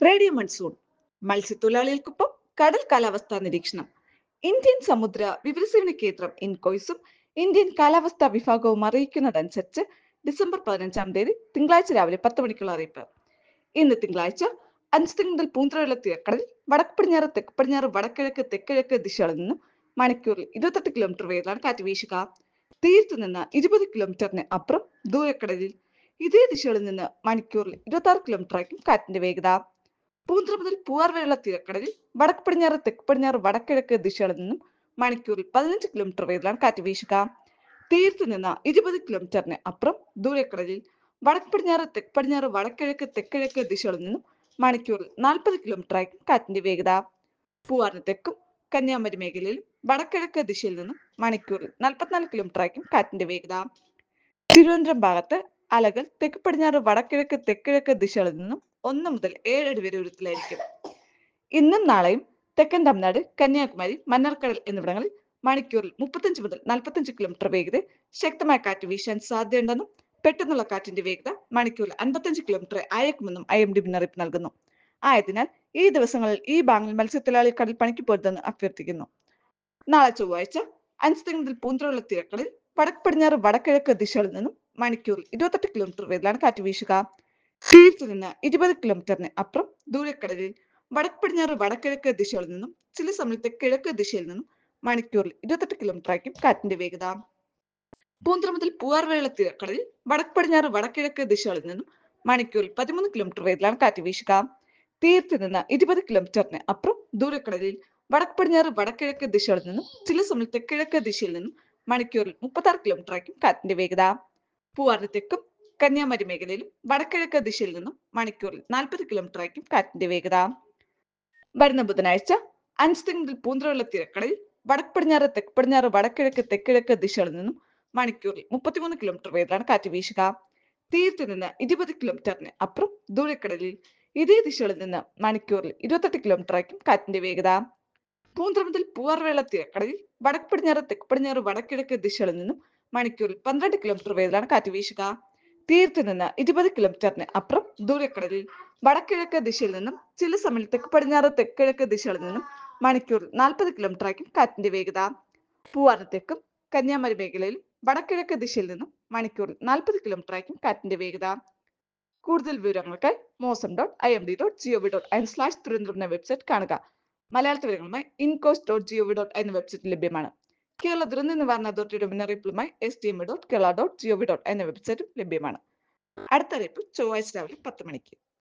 radio monsoon മത്സ്യത്തൊഴിലാളികൾക്കൊപ്പം കടൽ കാലാവസ്ഥാ നിരീക്ഷണം ഇന്ത്യൻ സമുദ്ര വിവരസേവന കേന്ദ്രം ഇൻകോയ്സും ഇന്ത്യൻ കാലാവസ്ഥാ വിഭാഗവും അറിയിക്കുന്നതനുസരിച്ച് ഡിസംബർ പതിനഞ്ചാം തീയതി തിങ്കളാഴ്ച രാവിലെ പത്ത് മണിക്കുള്ള അറിയിപ്പ് ഇന്ന് തിങ്കളാഴ്ച അഞ്ച് മുതൽ പൂന്തറയുള്ള തീരക്കടലിൽ വടക്ക് പടിഞ്ഞാറ് തെക്ക് പടിഞ്ഞാറ് വടക്കിഴക്ക് തെക്കിഴക്ക് ദിശകളിൽ നിന്നും മണിക്കൂറിൽ ഇരുപത്തെട്ട് കിലോമീറ്റർ വേഗത്തിലാണ് കാറ്റ് വീശുക തീരത്ത് നിന്ന് ഇരുപത് കിലോമീറ്ററിന് അപ്പുറം ദൂരക്കടലിൽ ഇതേ ദിശകളിൽ നിന്ന് മണിക്കൂറിൽ ഇരുപത്തി ആറ് കിലോമീറ്റർ ആയിരിക്കും കാറ്റിന്റെ വേഗത പൂന്തറ മുതൽ പൂവാർ വരെയുള്ള തീരക്കടലിൽ വടക്ക് പടിഞ്ഞാറ് തെക്ക് പടിഞ്ഞാറ് വടക്കിഴക്ക് ദിശകളിൽ നിന്നും മണിക്കൂറിൽ പതിനഞ്ച് കിലോമീറ്റർ വേഗത്തിലാണ് കാറ്റ് വീശുക തീരത്ത് നിന്ന് ഇരുപത് കിലോമീറ്ററിന് അപ്പുറം ദൂരക്കടലിൽ വടക്ക് പടിഞ്ഞാറ് തെക്ക് പടിഞ്ഞാറ് വടക്കിഴക്ക് തെക്കിഴക്ക് ദിശകളിൽ നിന്നും മണിക്കൂറിൽ നാൽപ്പത് കിലോമീറ്റർ ആയിരിക്കും കാറ്റിന്റെ വേഗത പൂവാറിന് തെക്കും കന്യാകുമാരി മേഖലയിൽ വടക്കിഴക്ക് ദിശയിൽ നിന്നും മണിക്കൂറിൽ നാൽപ്പത്തിനാല് കിലോമീറ്റർ ആയിരിക്കും കാറ്റിന്റെ വേഗത തിരുവനന്തപുരം ഭാഗത്ത് അലകൾ തെക്ക് പടിഞ്ഞാറ് വടക്കിഴക്ക് തെക്കിഴക്ക് ദിശകളിൽ നിന്നും ഒന്ന് മുതൽ ഏഴടി വരെ ഉയരത്തിലായിരിക്കും ഇന്നും നാളെയും തെക്കൻ തമിഴ്നാട് കന്യാകുമാരി മന്നാർക്കടൽ എന്നിവിടങ്ങളിൽ മണിക്കൂറിൽ മുപ്പത്തഞ്ച് മുതൽ നാൽപ്പത്തഞ്ച് കിലോമീറ്റർ വേഗത ശക്തമായ കാറ്റ് വീശാൻ സാധ്യതയുണ്ടെന്നും പെട്ടെന്നുള്ള കാറ്റിന്റെ വേഗത മണിക്കൂറിൽ അൻപത്തഞ്ച് കിലോമീറ്റർ അയക്കുമെന്നും ഐ എം ഡി മുന്നറിയിപ്പ് നൽകുന്നു ആയതിനാൽ ഈ ദിവസങ്ങളിൽ ഈ ബാങ്കിൽ മത്സ്യത്തൊഴിലാളി കടൽ പണിക്ക് പോരുതെന്ന് അഭ്യർത്ഥിക്കുന്നു നാളെ ചൊവ്വാഴ്ച അഞ്ച് മുതൽ പൂന്തറയുള്ള തീരക്കടലിൽ വടക്ക് പടിഞ്ഞാറ് വടക്കിഴക്ക് ദിശകളിൽ നിന്നും മണിക്കൂറിൽ ഇരുപത്തെട്ട് കിലോമീറ്റർ വേഗത്തിലാണ് കാറ്റ് വീശുക തീരത്ത് നിന്ന് ഇരുപത് കിലോമീറ്ററിന് അപ്പുറം ദൂരക്കടലിൽ വടക്ക് പടിഞ്ഞാറ് വടക്കിഴക്ക് ദിശകളിൽ നിന്നും ചില സമയത്ത് കിഴക്ക് ദിശയിൽ നിന്നും മണിക്കൂറിൽ ഇരുപത്തെട്ട് കിലോമീറ്റർ ആയിരിക്കും കാറ്റിന്റെ വേഗത പൂന്തറ മുതൽ പൂവാർ വരെയുള്ള തീരക്കടലിൽ വടക്ക് പടിഞ്ഞാറ് വടക്കിഴക്ക് ദിശകളിൽ നിന്നും മണിക്കൂറിൽ പതിമൂന്ന് കിലോമീറ്റർ വേഗത്തിലാണ് കാറ്റ് വീശുക തീരത്ത് നിന്ന് ഇരുപത് കിലോമീറ്ററിന് അപ്പുറം ദൂരക്കടലിൽ വടക്ക് പടിഞ്ഞാറ് വടക്കിഴക്ക് ദിശകളിൽ നിന്നും ചില സമയത്ത് കിഴക്ക് ദിശയിൽ നിന്നും മണിക്കൂറിൽ മുപ്പത്തി ആറ് കിലോമീറ്റർ ആയിരിക്കും കാറ്റിന്റെ വേഗത പൂവാറിന് തെക്കും കന്യാകുമാരി മേഖലയിലും വടക്കിഴക്ക് ദിശയിൽ നിന്നും മണിക്കൂറിൽ നാൽപ്പത് കിലോമീറ്റർ ആയിരിക്കും കാറ്റിന്റെ വേഗത വരുന്ന ബുധനാഴ്ച അഞ്ച് മുതൽ പൂന്തറയുള്ള തീരക്കടലിൽ വടക്ക് പടിഞ്ഞാറ് തെക്ക് പടിഞ്ഞാറ് വടക്കിഴക്ക് തെക്കിഴക്ക് ദിശകളിൽ നിന്നും മണിക്കൂറിൽ മുപ്പത്തിമൂന്ന് കിലോമീറ്റർ വേഗത്തിലാണ് കാറ്റ് വീശുക തീരത്ത് നിന്ന് ഇരുപത് കിലോമീറ്ററിന് അപ്പുറം ദൂരക്കടലിൽ ഇതേ ദിശകളിൽ നിന്ന് മണിക്കൂറിൽ ഇരുപത്തെട്ട് കിലോമീറ്റർ ആയിരിക്കും കാറ്റിന്റെ വേഗത പൂന്തറ മുതൽ പൂവാർവേള തീരക്കടലിൽ വടക്ക് പടിഞ്ഞാറ് തെക്ക് പടിഞ്ഞാറ് വടക്കിഴക്ക് ദിശകളിൽ നിന്നും മണിക്കൂറിൽ പന്ത്രണ്ട് കിലോമീറ്റർ വേഗത്തിലാണ് കാറ്റ് വീശുക തീരത്ത് നിന്ന് ഇരുപത് കിലോമീറ്ററിന് അപ്പുറം ദൂരക്കടലിൽ വടക്കിഴക്ക് ദിശയിൽ നിന്നും ചില സമയം തെക്ക് പടിഞ്ഞാറ് തെക്കിഴക്ക് ദിശകളിൽ നിന്നും മണിക്കൂറിൽ നാൽപ്പത് കിലോമീറ്റർ ആയിരിക്കും കാറ്റിന്റെ വേഗത പൂവാറിന് തെക്കും കന്യാകുമാരി മേഖലയിൽ വടക്കിഴക്ക് ദിശയിൽ നിന്നും മണിക്കൂറിൽ നാൽപ്പത് കിലോമീറ്റർ ആയിരിക്കും കാറ്റിന്റെ വേഗത കൂടുതൽ വിവരങ്ങൾക്കായി Mausam dot I M D dot gov dot in slash Thiruvananthapuram എന്ന വെബ്സൈറ്റ് കാണുക മലയാളത്തിൽ വിവരങ്ങളുമായി ഇൻകോസ് ഡോട്ട് ജിഒവി ഡോട്ട് എന്ന വെബ്സൈറ്റ് ലഭ്യമാണ് കേരള ദുരന്ത നിവാരണ അതോറിറ്റിയുടെ മുന്നറിയിപ്പുമായി S D M dot Kerala dot gov dot എന്ന വെബ്സൈറ്റും ലഭ്യമാണ് അടുത്ത അറിയിപ്പ് ചൊവ്വാഴ്ച രാവിലെ പത്ത് മണിക്ക്